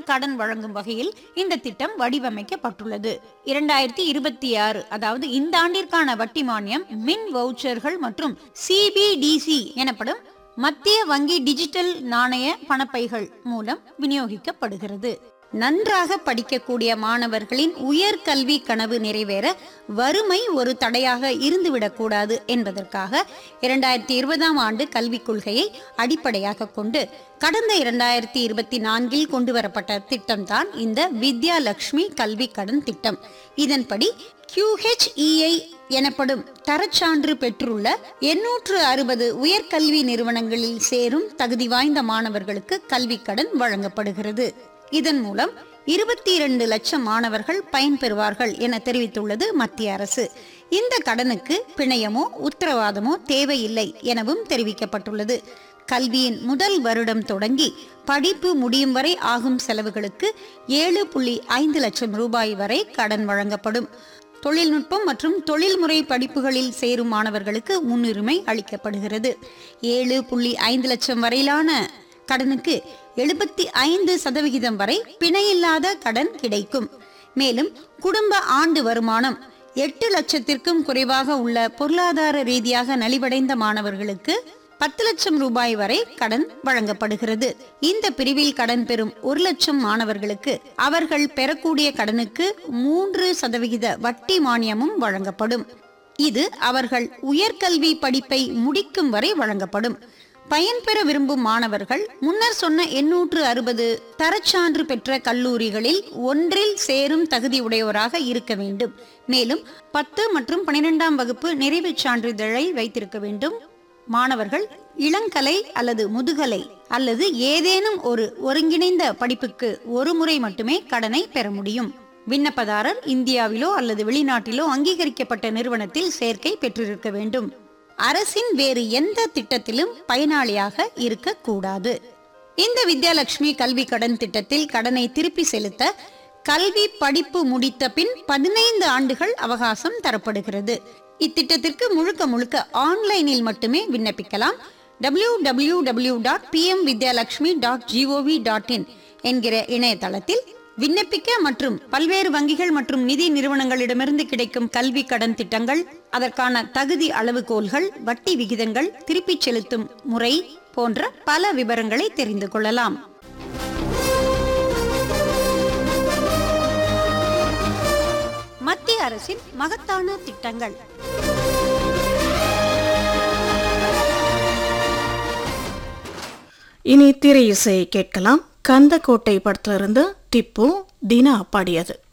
கடன் வழங்கும் வகையில் இந்த திட்டம் வடிவமைக்கப்பட்டுள்ளது இரண்டாயிரத்தி இருபத்தி ஆறு அதாவது இந்த ஆண்டிற்கான வட்டி மானியம் மின் வவுச்சர்கள் மற்றும் சிபிடிசி எனப்படும் மத்திய வங்கி டிஜிட்டல் நாணய பணப்பைகள் மூலம் விநியோகிக்கப்படுகிறது நன்றாக படிக்கக்கூடிய மாணவர்களின் உயர்கல்வி கனவு நிறைவேற வறுமை ஒரு தடையாக இருந்துவிடக்கூடாது என்பதற்காக இரண்டாயிரத்தி இருபதாம் ஆண்டு கல்விக் கொள்கையை அடிப்படையாக கொண்டு கடந்த இரண்டாயிரத்தி இருபத்தி நான்கில் கொண்டு வரப்பட்ட திட்டம்தான் இந்த வித்யா லட்சுமி கல்வி கடன் திட்டம் இதன்படி QHEI எனப்படும் தரச்சான்று பெற்றுள்ள எண்ணூற்று அறுபது உயர்கல்வி நிறுவனங்களில் சேரும் தகுதி வாய்ந்த மாணவர்களுக்கு கல்விக் கடன் வழங்கப்படுகிறது இதன் மூலம் இருபத்தி இரண்டு லட்சம் மாணவர்கள் பயன்பெறுவார்கள் என தெரிவித்துள்ளது மத்திய அரசு இந்த கடனுக்கு பிணையமோ உத்தரவாதமோ தேவையில்லை எனவும் தெரிவிக்கப்பட்டுள்ளது கல்வியின் முதல் வருடம் தொடங்கி படிப்பு முடியும் வரை ஆகும் செலவுகளுக்கு ஏழு புள்ளி ஐந்து லட்சம் ரூபாய் வரை கடன் வழங்கப்படும் தொழில்நுட்பம் மற்றும் தொழில்முறை படிப்புகளில் சேரும் மாணவர்களுக்கு முன்னுரிமை அளிக்கப்படுகிறது ஏழு புள்ளி ஐந்து லட்சம் வரையிலான கடனுக்கு எழுபத்தி ஐந்து சதவிகிதம் வரை பிணையில்லாத கடன் கிடைக்கும் மேலும் குடும்ப ஆண்டு வருமானம் எட்டு லட்சத்திற்கும் குறைவாக உள்ள பொருளாதார ரீதியாக நலிவடைந்த மாணவர்களுக்கு பத்து லட்சம் ரூபாய் வரை கடன் வழங்கப்படுகிறது இந்த பிரிவில் கடன் பெறும் ஒரு லட்சம் மாணவர்களுக்கு அவர்கள் பெறக்கூடிய கடனுக்கு மூன்று சதவிகித வட்டி மானியமும் வழங்கப்படும் இது அவர்கள் உயர்கல்வி படிப்பை முடிக்கும் வரை வழங்கப்படும் பயன்பெற விரும்பும் மாணவர்கள் முன்னர் சொன்ன எண்ணூற்று அறுபது தரச்சான்று பெற்ற கல்லூரிகளில் ஒன்றில் சேரும் தகுதி உடையவராக இருக்க வேண்டும் மேலும் பத்து மற்றும் பனிரெண்டாம் வகுப்பு நிறைவுச் சான்றிதழை வைத்திருக்க வேண்டும் மாணவர்கள் இளங்கலை அல்லது முதுகலை அல்லது ஏதேனும் ஒரு ஒருங்கிணைந்த படிப்புக்கு ஒரு முறை மட்டுமே கடனை பெற முடியும் விண்ணப்பதாரர் இந்தியாவிலோ அல்லது வெளிநாட்டிலோ அங்கீகரிக்கப்பட்ட நிறுவனத்தில் சேர்க்கை பெற்றிருக்க வேண்டும் அரசின் வேறு எந்த திட்டத்திலும் பயனாளியாக இருக்கக்கூடாது இந்த வித்யாலட்சுமி கல்வி கடன் திட்டத்தில் கடனை திருப்பி செலுத்த கல்வி படிப்பு முடித்த பின் பதினைந்து ஆண்டுகள் அவகாசம் தரப்படுகிறது இத்திட்டத்திற்கு முழுக்க முழுக்க ஆன்லைனில் மட்டுமே விண்ணப்பிக்கலாம் W W W dot PM Vidyalakshmi dot GOV dot in என்கிற இணையதளத்தில் விண்ணப்பிக்க மற்றும் பல்வேறு வங்கிகள் மற்றும் நிதி நிறுவனங்களிடமிருந்து கிடைக்கும் கல்வி கடன் திட்டங்கள் அதற்கான தகுதி அளவுகோல்கள் வட்டி விகிதங்கள் திருப்பிச் செலுத்தும் முறை போன்ற பல விவரங்களை தெரிந்து கொள்ளலாம் மத்திய அரசின் மகத்தான திட்டங்கள் இனி திரை இசையை கேட்கலாம் கந்தக்கோட்டை படத்திலிருந்து டிப்பு தினா பாடியது